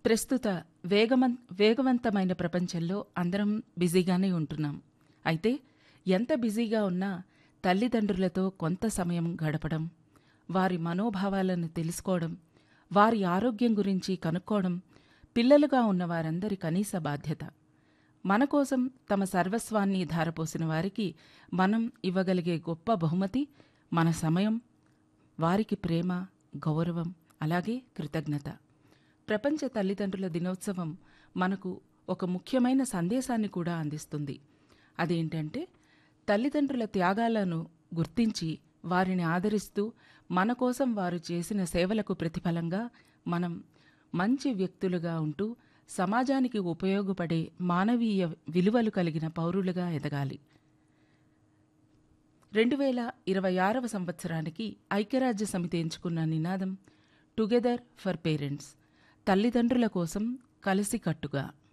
ప్రస్తుత వేగమన్ వేగవంతమైన ప్రపంచంలో అందరం బిజీగానే ఉంటున్నాం అయితే ఎంత బిజీగా ఉన్నా తల్లిదండ్రులతో కొంత సమయం గడపడం వారి మనోభావాలను తెలుసుకోవడం వారి ఆరోగ్యం గురించి కనుక్కోవడం పిల్లలుగా ఉన్న వారందరి కనీస బాధ్యత మన కోసం తమ సర్వస్వాన్ని ధారపోసిన వారికి మనం ఇవ్వగలిగే గొప్ప బహుమతి మన సమయం వారికి ప్రేమ గౌరవం అలాగే కృతజ్ఞత ప్రపంచ తల్లిదండ్రుల దినోత్సవం మనకు ఒక ముఖ్యమైన సందేశాన్ని కూడా అందిస్తుంది అదేంటంటే తల్లిదండ్రుల త్యాగాలను గుర్తించి వారిని ఆదరిస్తూ మన కోసం వారు చేసిన సేవలకు ప్రతిఫలంగా మనం మంచి వ్యక్తులుగా ఉంటూ సమాజానికి ఉపయోగపడే మానవీయ విలువలు కలిగిన పౌరులుగా ఎదగాలి రెండు వేల ఇరవై ఆరవ సంవత్సరానికి ఐక్యరాజ్య సమితి ఎంచుకున్న నినాదం టుగెదర్ ఫర్ పేరెంట్స్ తల్లిదండ్రుల కోసం కలిసికట్టుగా